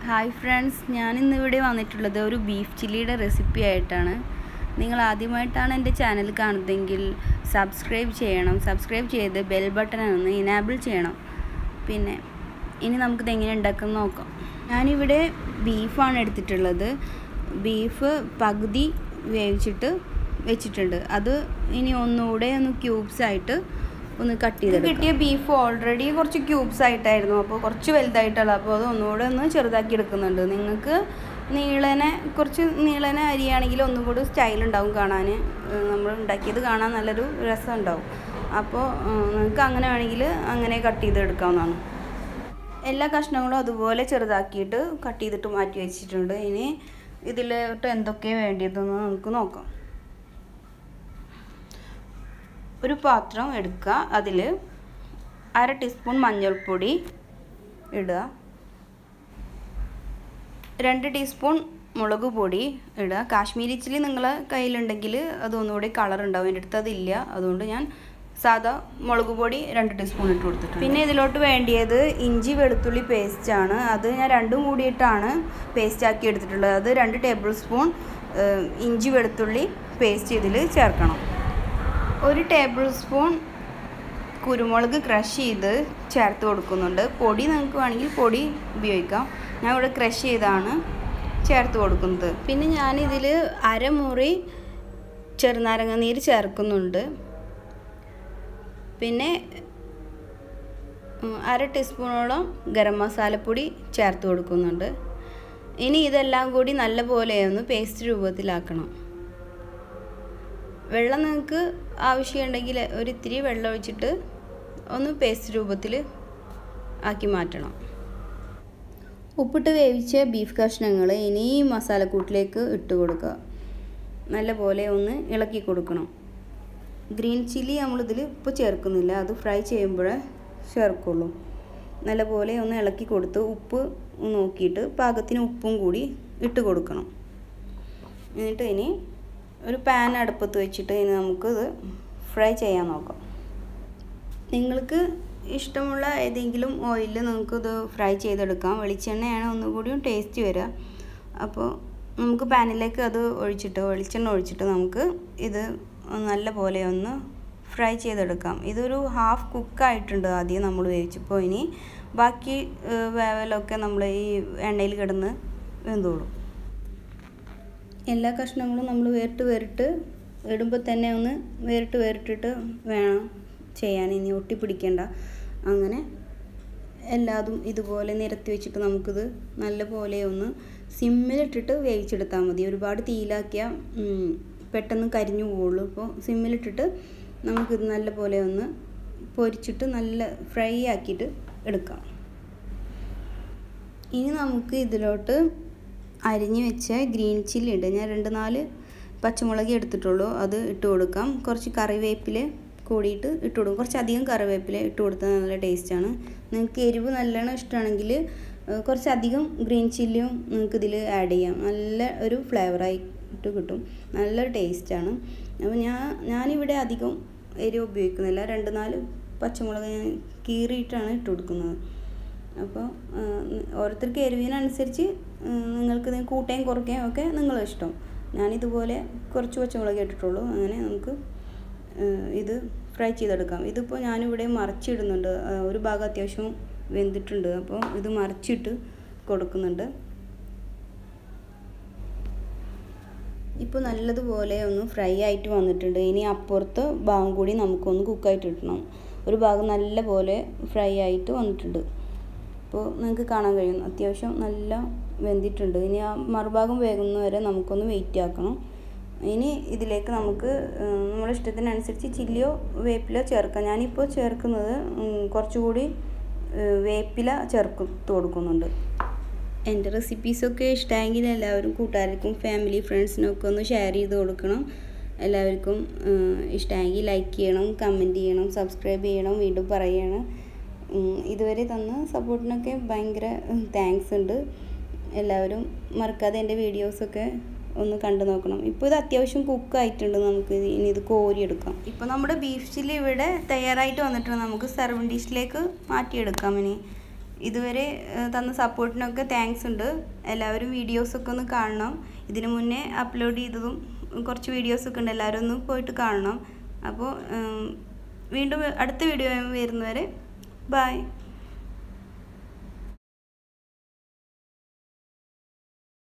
hi friends ഞാൻ ഇന്നിവിടെ വന്നിട്ടുള്ളത് ഒരു ബീഫ് ചില്ലിയുടെ റെസിപ്പി ആയിട്ടാണ് നിങ്ങൾ ആദ്യമായിട്ടാണ് എൻ്റെ ചാനൽ കാണുന്നതെങ്കിൽ സബ്സ്ക്രൈബ് ചെയ്യണം സബ്സ്ക്രൈബ് ചെയ്ത് ബെൽ ബട്ടൺ ഒന്ന് ഇനാബിൾ ചെയ്യണം പിന്നെ ഇനി നമുക്കിത് എങ്ങനെ ഉണ്ടാക്കുന്നത് നോക്കാം ഞാനിവിടെ ബീഫാണ് എടുത്തിട്ടുള്ളത് ബീഫ് പകുതി വേവിച്ചിട്ട് വെച്ചിട്ടുണ്ട് അത് ഇനി ഒന്നുകൂടെ ഒന്ന് ക്യൂബ്സ് ആയിട്ട് ഒന്ന് കട്ട് ചെയ്ത് കിട്ടിയ ബീഫ് ഓൾറെഡി കുറച്ച് ക്യൂബ്സ് ആയിട്ടായിരുന്നു അപ്പോൾ കുറച്ച് വലുതായിട്ടുള്ള അപ്പോൾ അത് ഒന്നുകൂടെ ഒന്ന് ചെറുതാക്കി എടുക്കുന്നുണ്ട് നിങ്ങൾക്ക് നീളനെ കുറച്ച് നീളനെ അരിയാണെങ്കിൽ ഒന്നും കൂടി സ്റ്റൈൽ ഉണ്ടാവും കാണാൻ നമ്മൾ ഉണ്ടാക്കിയത് കാണാൻ നല്ലൊരു രസം ഉണ്ടാവും അപ്പോൾ നിങ്ങൾക്ക് അങ്ങനെ വേണമെങ്കിൽ അങ്ങനെ കട്ട് ചെയ്ത് എടുക്കാവുന്നതാണ് എല്ലാ കഷ്ണങ്ങളും അതുപോലെ ചെറുതാക്കിയിട്ട് കട്ട് ചെയ്തിട്ട് മാറ്റി വെച്ചിട്ടുണ്ട് ഇനി ഇതിലോട്ട് എന്തൊക്കെയാണ് വേണ്ടിയതെന്ന് നമുക്ക് നോക്കാം ഒരു പാത്രം എടുക്കുക അതിൽ അര ടീസ്പൂൺ മഞ്ഞൾപ്പൊടി ഇടുക രണ്ട് ടീസ്പൂൺ മുളക് പൊടി ഇടുക കാശ്മീരി ചില്ലി നിങ്ങളെ കയ്യിലുണ്ടെങ്കിൽ അതൊന്നുകൂടി കളർ ഉണ്ടാവും എൻ്റെ അടുത്ത് അതില്ല അതുകൊണ്ട് ഞാൻ സാധാ മുളക് പൊടി രണ്ട് ടീസ്പൂൺ ഇട്ട് കൊടുത്തിട്ടുണ്ട് പിന്നെ ഇതിലോട്ട് വേണ്ടിയത് ഇഞ്ചി വെളുത്തുള്ളി പേസ്റ്റാണ് അത് ഞാൻ രണ്ടും കൂടിയിട്ടാണ് പേസ്റ്റ് ആക്കി എടുത്തിട്ടുള്ളത് അത് രണ്ട് ടേബിൾ സ്പൂൺ ഇഞ്ചി വെളുത്തുള്ളി പേസ്റ്റ് ഇതിൽ ചേർക്കണം ഒരു ടേബിൾ സ്പൂൺ കുരുമുളക് ക്രഷ് ചെയ്ത് ചേർത്ത് കൊടുക്കുന്നുണ്ട് പൊടി നിങ്ങൾക്ക് വേണമെങ്കിൽ പൊടി ഉപയോഗിക്കാം ഞാൻ ഇവിടെ ക്രഷ് ചെയ്താണ് ചേർത്ത് കൊടുക്കുന്നത് പിന്നെ ഞാനിതിൽ അരമുറി ചെറുനാരങ്ങ നീര് ചേർക്കുന്നുണ്ട് പിന്നെ അര ടീസ്പൂണോളം ഗരം മസാലപ്പൊടി ചേർത്ത് കൊടുക്കുന്നുണ്ട് ഇനി ഇതെല്ലാം കൂടി നല്ലപോലെ ഒന്ന് പേസ്റ്റ് രൂപത്തിലാക്കണം വെള്ളം നിങ്ങൾക്ക് ആവശ്യമുണ്ടെങ്കിൽ ഒരു ഇത്തിരി വെള്ളം ഒഴിച്ചിട്ട് ഒന്ന് പേസ്റ്റ് രൂപത്തിൽ ആക്കി മാറ്റണം ഉപ്പിട്ട് വേവിച്ച ബീഫ് കഷ്ണങ്ങൾ ഇനി ഈ മസാലക്കൂട്ടിലേക്ക് ഇട്ട് കൊടുക്കുക നല്ലപോലെ ഒന്ന് ഇളക്കി കൊടുക്കണം ഗ്രീൻ ചില്ലി നമ്മളിതിൽ ഇപ്പോൾ ചേർക്കുന്നില്ല അത് ഫ്രൈ ചെയ്യുമ്പോഴേ ചേർക്കുള്ളൂ നല്ലപോലെ ഒന്ന് ഇളക്കി കൊടുത്ത് ഉപ്പ് നോക്കിയിട്ട് പാകത്തിന് ഉപ്പും കൂടി ഇട്ട് കൊടുക്കണം എന്നിട്ട് ഇനി ഒരു പാൻ അടുപ്പത്ത് വെച്ചിട്ട് ഇനി നമുക്കിത് ഫ്രൈ ചെയ്യാൻ നോക്കാം നിങ്ങൾക്ക് ഇഷ്ടമുള്ള ഏതെങ്കിലും ഓയിലിൽ നമുക്കിത് ഫ്രൈ ചെയ്തെടുക്കാം വെളിച്ചെണ്ണയാണ് ഒന്നുകൂടിയും ടേസ്റ്റ് വരിക അപ്പോൾ നമുക്ക് പാനിലേക്ക് അത് ഒഴിച്ചിട്ട് വെളിച്ചെണ്ണ ഒഴിച്ചിട്ട് നമുക്ക് ഇത് നല്ല പോലെ ഒന്ന് ഫ്രൈ ചെയ്തെടുക്കാം ഇതൊരു ഹാഫ് കുക്കായിട്ടുണ്ട് ആദ്യം നമ്മൾ വേവിച്ചപ്പോൾ ഇനി ബാക്കി വേവലൊക്കെ നമ്മൾ ഈ എണ്ണയിൽ കിടന്ന് വെന്തോളും എല്ലാ കഷ്ണങ്ങളും നമ്മൾ വേറിട്ട് വേറിട്ട് ഇടുമ്പോൾ തന്നെ ഒന്ന് വേറിട്ട് വേറിട്ടിട്ട് വേണം ചെയ്യാൻ ഇനി ഒട്ടിപ്പിടിക്കേണ്ട അങ്ങനെ എല്ലാതും ഇതുപോലെ നിരത്തി വെച്ചിട്ട് നമുക്കിത് നല്ലപോലെ ഒന്ന് സിമ്മിലിട്ടിട്ട് വേവിച്ചെടുത്താൽ മതി ഒരുപാട് തീയിലാക്കിയാൽ പെട്ടെന്ന് കരിഞ്ഞു പോവുള്ളൂ അപ്പോൾ സിമ്മിലിട്ടിട്ട് നമുക്കിത് നല്ലപോലെ ഒന്ന് പൊരിച്ചിട്ട് നല്ല ഫ്രൈ ആക്കിയിട്ട് എടുക്കാം ഇനി നമുക്ക് ഇതിലോട്ട് അരിഞ്ഞ് വെച്ച ഗ്രീൻ ചില്ലി ഉണ്ട് ഞാൻ രണ്ട് നാല് പച്ചമുളക് എടുത്തിട്ടുള്ളൂ അത് ഇട്ട് കൊടുക്കാം കുറച്ച് കറിവേപ്പില കൂടിയിട്ട് ഇട്ട് കൊടുക്കും കുറച്ച് അധികം കറിവേപ്പില ഇട്ട് കൊടുത്താൽ നല്ല ടേസ്റ്റാണ് നിങ്ങൾക്ക് എരിവ് നല്ലോണം ഇഷ്ടമാണെങ്കിൽ കുറച്ചധികം ഗ്രീൻ ചില്ലിയും നിങ്ങൾക്ക് ഇതിൽ ആഡ് ചെയ്യാം നല്ല ഒരു ഫ്ലേവറായിട്ട് കിട്ടും നല്ലൊരു ടേസ്റ്റാണ് അപ്പോൾ ഞാൻ ഞാനിവിടെ അധികം എരിവ് ഉപയോഗിക്കുന്നില്ല രണ്ട് നാല് പച്ചമുളക് ഞാൻ കീറിയിട്ടാണ് ഇട്ട് കൊടുക്കുന്നത് അപ്പോൾ ഓരോരുത്തർക്ക് എരിവിനനുസരിച്ച് നിങ്ങൾക്ക് കൂട്ടുകയും കുറയ്ക്കുകയും ഒക്കെ നിങ്ങളെ ഇഷ്ടം ഞാനിതുപോലെ കുറച്ച് പച്ചമുളക് ഇട്ടിട്ടുള്ളൂ അങ്ങനെ നമുക്ക് ഇത് ഫ്രൈ ചെയ്തെടുക്കാം ഇതിപ്പോൾ ഞാനിവിടെ മറിച്ചിടുന്നുണ്ട് ഒരു ഭാഗം അത്യാവശ്യം വെന്തിട്ടുണ്ട് അപ്പോൾ ഇത് മറിച്ചിട്ട് കൊടുക്കുന്നുണ്ട് ഇപ്പോൾ നല്ലതുപോലെ ഒന്ന് ഫ്രൈ ആയിട്ട് വന്നിട്ടുണ്ട് ഇനി അപ്പുറത്ത് ഭാഗം കൂടി നമുക്കൊന്ന് കുക്കായിട്ട് ഇടണം ഒരു ഭാഗം നല്ല പോലെ ഫ്രൈ ആയിട്ട് വന്നിട്ടുണ്ട് അപ്പോൾ നിങ്ങൾക്ക് കാണാൻ കഴിയും അത്യാവശ്യം നല്ല വെന്തിട്ടുണ്ട് ഇനി ആ മറുഭാഗം വേകുന്ന വരെ നമുക്കൊന്ന് വെയിറ്റ് ആക്കണം ഇനി ഇതിലേക്ക് നമുക്ക് നമ്മുടെ ഇഷ്ടത്തിനനുസരിച്ച് ചില്ലിയോ വേപ്പിലോ ചേർക്കാം ഞാനിപ്പോൾ ചേർക്കുന്നത് കുറച്ചുകൂടി വേപ്പില ചേർത്ത് കൊടുക്കുന്നുണ്ട് എൻ്റെ റെസിപ്പീസൊക്കെ ഇഷ്ടമെങ്കിൽ എല്ലാവരും കൂട്ടുകാർക്കും ഫാമിലി ഫ്രണ്ട്സിനൊക്കെ ഒന്ന് ഷെയർ ചെയ്ത് കൊടുക്കണം എല്ലാവർക്കും ഇഷ്ടമെങ്കിൽ ലൈക്ക് ചെയ്യണം കമൻറ്റ് ചെയ്യണം സബ്സ്ക്രൈബ് ചെയ്യണം വീണ്ടും പറയണം ഇതുവരെ തന്ന സപ്പോർട്ടിനൊക്കെ ഭയങ്കര താങ്ക്സ് ഉണ്ട് എല്ലാവരും മറക്കാതെ എൻ്റെ വീഡിയോസൊക്കെ ഒന്ന് കണ്ടു നോക്കണം ഇപ്പോൾ ഇത് അത്യാവശ്യം കുക്കായിട്ടുണ്ട് നമുക്ക് ഇനി ഇത് കോരിയെടുക്കാം ഇപ്പോൾ നമ്മുടെ ബീഫ് ചില്ലി ഇവിടെ തയ്യാറായിട്ട് വന്നിട്ടുണ്ട് നമുക്ക് സെർവിങ് ഡിഷിലേക്ക് മാറ്റിയെടുക്കാം ഇനി ഇതുവരെ തന്ന സപ്പോർട്ടിനൊക്കെ താങ്ക്സ് ഉണ്ട് എല്ലാവരും വീഡിയോസൊക്കെ ഒന്ന് കാണണം ഇതിനു മുന്നേ അപ്ലോഡ് ചെയ്തതും കുറച്ച് വീഡിയോസൊക്കെ ഉണ്ട് എല്ലാവരും ഒന്ന് പോയിട്ട് കാണണം അപ്പോൾ വീണ്ടും അടുത്ത വീഡിയോ വരുന്നവരെ ബൈ